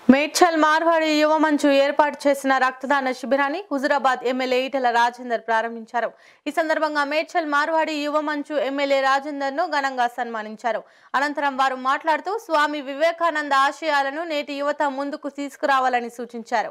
మేడ్చల్ మార్వాడి యువ మంచు ఏర్పాటు చేసిన రక్తదాన శిబిరాన్ని హుజురాబాద్ ఎమ్మెల్యే ఈటెల రాజేందర్ ప్రారంభించారు ఈ సందర్భంగా మేడ్చల్ మార్వాడి యువ మంచు ఎమ్మెల్యే రాజేందర్ ను ఘనంగా సన్మానించారు అనంతరం వారు మాట్లాడుతూ స్వామి వివేకానంద ఆశయాలను నేటి యువత ముందుకు తీసుకురావాలని సూచించారు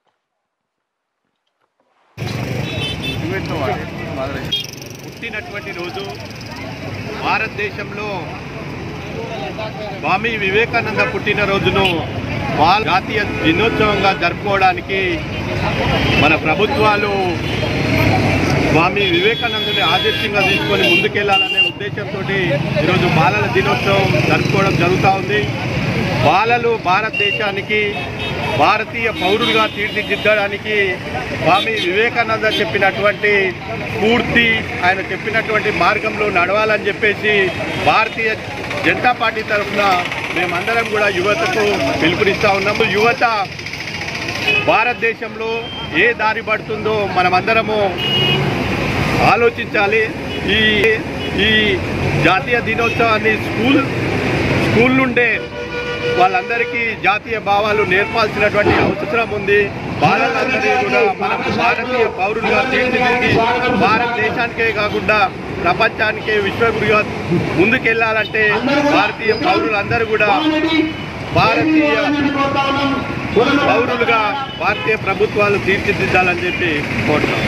పుట్టినటువంటి రోజు భారతదేశంలో స్వామి వివేకానంద పుట్టినరోజును వాళ్ళ జాతీయ దినోత్సవంగా జరుపుకోవడానికి మన ప్రభుత్వాలు స్వామి వివేకానందుని ఆదర్శంగా తీసుకొని ముందుకెళ్లాలనే ఉద్దేశంతో ఈరోజు బాలల దినోత్సవం జరుపుకోవడం జరుగుతూ ఉంది బాలలు భారతదేశానికి భారతీయ పౌరులుగా తీర్చిదిద్దడానికి స్వామి వివేకానంద చెప్పినటువంటి స్ఫూర్తి ఆయన చెప్పినటువంటి మార్గంలో నడవాలని చెప్పేసి భారతీయ జనతా పార్టీ తరఫున మేమందరం కూడా యువతకు పిలుపునిస్తా ఉన్నాము యువత భారతదేశంలో ఏ దారి పడుతుందో మనమందరము ఆలోచించాలి ఈ ఈ జాతీయ దినోత్సవాన్ని స్కూల్ స్కూల్ నుండే వాళ్ళందరికీ జాతీయ భావాలు నేర్పాల్సినటువంటి అవసరం ఉంది బాలలందరినీ కూడా మనం భారతీయ పౌరులుగా తీర్చిదిద్ది భారతదేశానికే కాకుండా ప్రపంచానికే విశ్వగుడిగా ముందుకెళ్లాలంటే భారతీయ పౌరులందరూ కూడా భారతీయ పౌరులుగా భారతీయ ప్రభుత్వాలు తీర్చిదిద్దాలని చెప్పి కోరుతున్నాం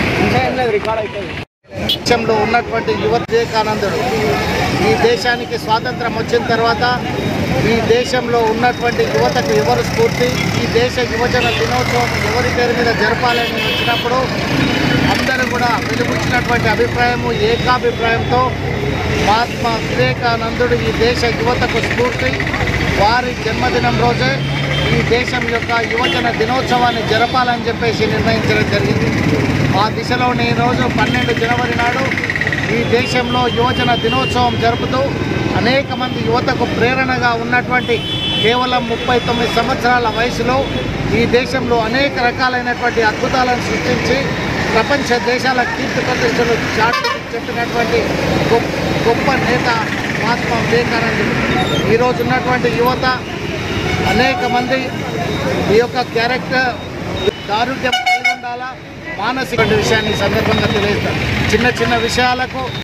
దేశంలో ఉన్నటువంటి యువ వివేకానందుడు ఈ దేశానికి స్వాతంత్రం వచ్చిన తర్వాత ఈ దేశంలో ఉన్నటువంటి యువతకు ఎవరు స్ఫూర్తి ఈ దేశ యువజన దినోత్సవం ఎవరి పేరు మీద జరపాలని వచ్చినప్పుడు అందరూ కూడా వెలుగుచ్చినటువంటి అభిప్రాయము ఏకాభిప్రాయంతో మహాత్మా వివేకానందుడు ఈ దేశ యువతకు స్ఫూర్తి వారి జన్మదినం రోజే ఈ దేశం యొక్క యువజన దినోత్సవాన్ని జరపాలని చెప్పేసి నిర్ణయించడం జరిగింది ఆ దిశలోనే ఈరోజు పన్నెండు జనవరి నాడు ఈ దేశంలో యువజన దినోత్సవం జరుపుతూ అనేక మంది యువతకు ప్రేరణగా ఉన్నటువంటి కేవలం ముప్పై తొమ్మిది సంవత్సరాల వయసులో ఈ దేశంలో అనేక రకాలైనటువంటి అద్భుతాలను సృష్టించి ప్రపంచ దేశాల కీర్తి ప్రతిష్టలు చాటి చెప్పినటువంటి గొప్ప గొప్ప నేత మహాత్మా వివేకానందుడు ఈరోజు ఉన్నటువంటి యువత అనేక మంది ఈ యొక్క క్యారెక్టర్ దారుఢ్యం కలిగి ఉండాలా మానసిక విషయాన్ని ఈ సందర్భంగా తెలియజేస్తారు చిన్న చిన్న విషయాలకు